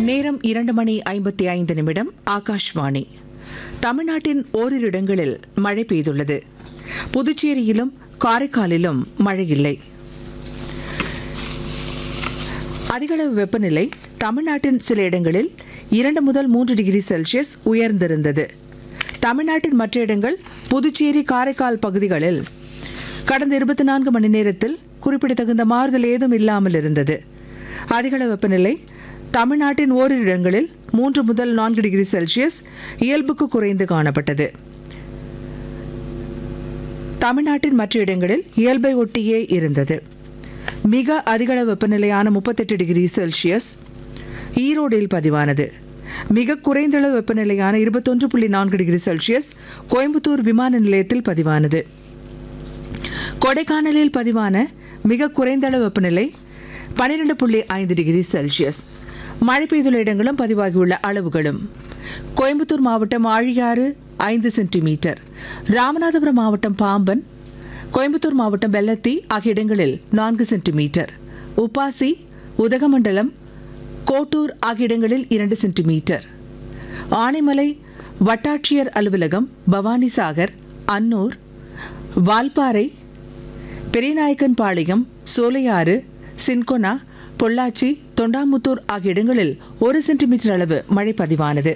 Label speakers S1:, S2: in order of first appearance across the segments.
S1: நேரம் இரண்டு மணி ஐம்பத்தி ஐந்து நிமிடம் ஆகாஷ்வாணி தமிழ்நாட்டின் ஓரிரு இடங்களில் மழை பெய்துள்ளது புதுச்சேரியிலும் காரைக்காலிலும் மழை இல்லை அதிகளவு வெப்பநிலை தமிழ்நாட்டின் சில இடங்களில் இரண்டு முதல் மூன்று டிகிரி செல்சியஸ் உயர்ந்திருந்தது தமிழ்நாட்டின் மற்ற இடங்கள் புதுச்சேரி காரைக்கால் பகுதிகளில் கடந்த இருபத்தி நான்கு மணி நேரத்தில் குறிப்பிடத்தகுந்த மாறுதல் ஏதும் இல்லாமல் இருந்தது அதிகளவு வெப்பநிலை தமிழ்நாட்டின் ஓரிரு இடங்களில் மூன்று முதல் நான்கு டிகிரி செல்சியஸ் இயல்புக்கு குறைந்து காணப்பட்டது தமிழ்நாட்டின் மற்ற இடங்களில் இயல்பை ஒட்டியே இருந்தது மிக அதிகளவு வெப்பநிலையான முப்பத்தெட்டு டிகிரி செல்சியஸ் ஈரோடில் பதிவானது மிக குறைந்தளவு வெப்பநிலையான இருபத்தொன்று புள்ளி நான்கு டிகிரி செல்சியஸ் கோயம்புத்தூர் விமான நிலையத்தில் பதிவானது கொடைக்கானலில் பதிவான மிக குறைந்தளவு வெப்பநிலை பன்னிரெண்டு புள்ளி ஐந்து டிகிரி செல்சியஸ் மழை பெய்துள்ள இடங்களும் பதிவாகியுள்ள அளவுகளும் கோயம்புத்தூர் மாவட்டம் ஆழியாறு ஐந்து சென்டிமீட்டர் ராமநாதபுரம் மாவட்டம் பாம்பன் கோயம்புத்தூர் மாவட்டம் வெள்ளத்தி ஆகிய இடங்களில் நான்கு சென்டிமீட்டர் உப்பாசி உதகமண்டலம் கோட்டூர் ஆகிய இடங்களில் இரண்டு சென்டிமீட்டர் ஆனைமலை வட்டாட்சியர் அலுவலகம் பவானிசாகர் அன்னூர் வால்பாறை பெரியநாயக்கன்பாளையம் சோலையாறு சின்கொனா பொள்ளாச்சி தொண்டாமுத்தூர் ஆகிய இடங்களில் ஒரு சென்டிமீட்டர் அளவு மழை பதிவானது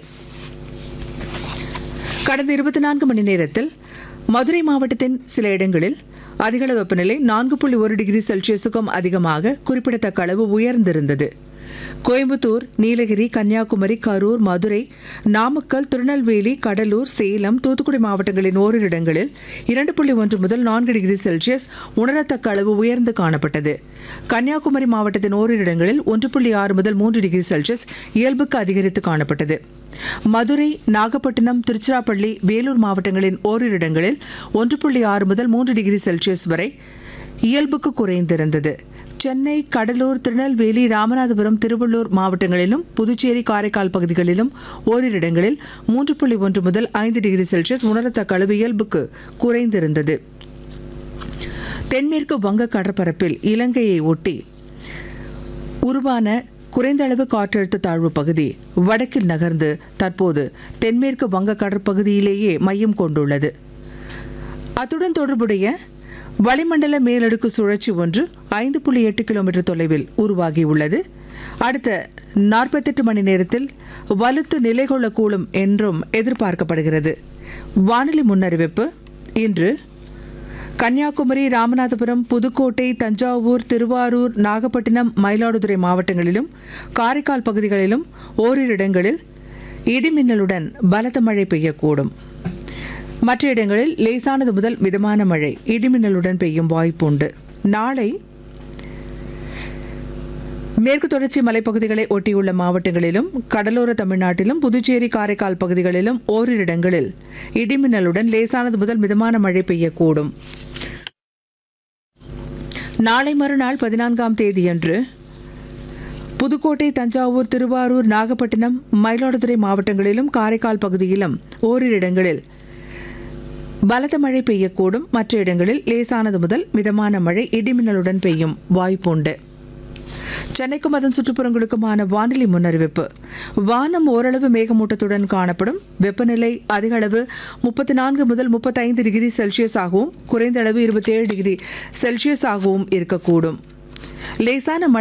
S1: கடந்த இருபத்தி நான்கு மணி நேரத்தில் மதுரை மாவட்டத்தின் சில இடங்களில் அதிகளவு வெப்பநிலை நான்கு புள்ளி ஒரு டிகிரி செல்சியஸுக்கும் அதிகமாக குறிப்பிடத்தக்க அளவு உயர்ந்திருந்தது கோயம்புத்தூர் நீலகிரி கன்னியாகுமரி கரூர் மதுரை நாமக்கல் திருநெல்வேலி கடலூர் சேலம் தூத்துக்குடி மாவட்டங்களின் ஓரிரு இடங்களில் இரண்டு புள்ளி ஒன்று முதல் நான்கு டிகிரி செல்சியஸ் உணரத்தக்க அளவு உயர்ந்து காணப்பட்டது கன்னியாகுமரி மாவட்டத்தின் ஓரிரு இடங்களில் ஒன்று புள்ளி ஆறு முதல் மூன்று டிகிரி செல்சியஸ் இயல்புக்கு அதிகரித்து காணப்பட்டது மதுரை நாகப்பட்டினம் திருச்சிராப்பள்ளி வேலூர் மாவட்டங்களின் ஓரிரு இடங்களில் ஒன்று புள்ளி ஆறு முதல் மூன்று டிகிரி செல்சியஸ் வரை இயல்புக்கு குறைந்திருந்தது சென்னை கடலூர் திருநெல்வேலி ராமநாதபுரம் திருவள்ளூர் மாவட்டங்களிலும் புதுச்சேரி காரைக்கால் பகுதிகளிலும் ஓரிரு இடங்களில் மூன்று புள்ளி ஒன்று முதல் ஐந்து டிகிரி செல்சியஸ் உணரத்தக்க அளவு இயல்புக்கு குறைந்திருந்தது தென்மேற்கு வங்க கடற்பரப்பில் இலங்கையை ஒட்டி உருவான குறைந்த அளவு காற்றழுத்த தாழ்வு பகுதி வடக்கில் நகர்ந்து தற்போது தென்மேற்கு வங்க கடற்பகுதியிலேயே மையம் கொண்டுள்ளது அத்துடன் தொடர்புடைய வளிமண்டல மேலடுக்கு சுழற்சி ஒன்று ஐந்து புள்ளி எட்டு கிலோமீட்டர் தொலைவில் உருவாகியுள்ளது அடுத்த நாற்பத்தெட்டு மணி நேரத்தில் வலுத்து நிலை கொள்ளக்கூடும் என்றும் எதிர்பார்க்கப்படுகிறது வானிலை முன்னறிவிப்பு இன்று கன்னியாகுமரி ராமநாதபுரம் புதுக்கோட்டை தஞ்சாவூர் திருவாரூர் நாகப்பட்டினம் மயிலாடுதுறை மாவட்டங்களிலும் காரைக்கால் பகுதிகளிலும் ஓரிரு இடங்களில் இடிமின்னலுடன் பலத்த மழை பெய்யக்கூடும் மற்ற இடங்களில் லேசானது முதல் மிதமான மழை இடிமின்னலுடன் பெய்யும் வாய்ப்பு உண்டு நாளை மேற்கு தொடர்ச்சி மலைப்பகுதிகளை ஒட்டியுள்ள மாவட்டங்களிலும் கடலோர தமிழ்நாட்டிலும் புதுச்சேரி காரைக்கால் பகுதிகளிலும் ஓரிரு இடங்களில் இடிமின்னலுடன் லேசானது முதல் மிதமான மழை பெய்யக்கூடும் நாளை மறுநாள் பதினான்காம் தேதியன்று புதுக்கோட்டை தஞ்சாவூர் திருவாரூர் நாகப்பட்டினம் மயிலாடுதுறை மாவட்டங்களிலும் காரைக்கால் பகுதியிலும் ஓரிரு இடங்களில் பலத்த மழை பெய்யக்கூடும் மற்ற இடங்களில் லேசானது முதல் மிதமான மழை இடிமின்னலுடன் பெய்யும் வாய்ப்புண்டு சென்னைக்கும் அதன் சுற்றுப்புறங்களுக்குமான வானிலை முன்னறிவிப்பு வானம் ஓரளவு மேகமூட்டத்துடன் காணப்படும் வெப்பநிலை அதிக அளவு முப்பத்தி நான்கு முதல் முப்பத்தைந்து டிகிரி செல்சியஸ் ஆகவும் குறைந்த அளவு இருபத்தேழு டிகிரி செல்சியஸ் ஆகவும் இருக்கக்கூடும் லேசான மழை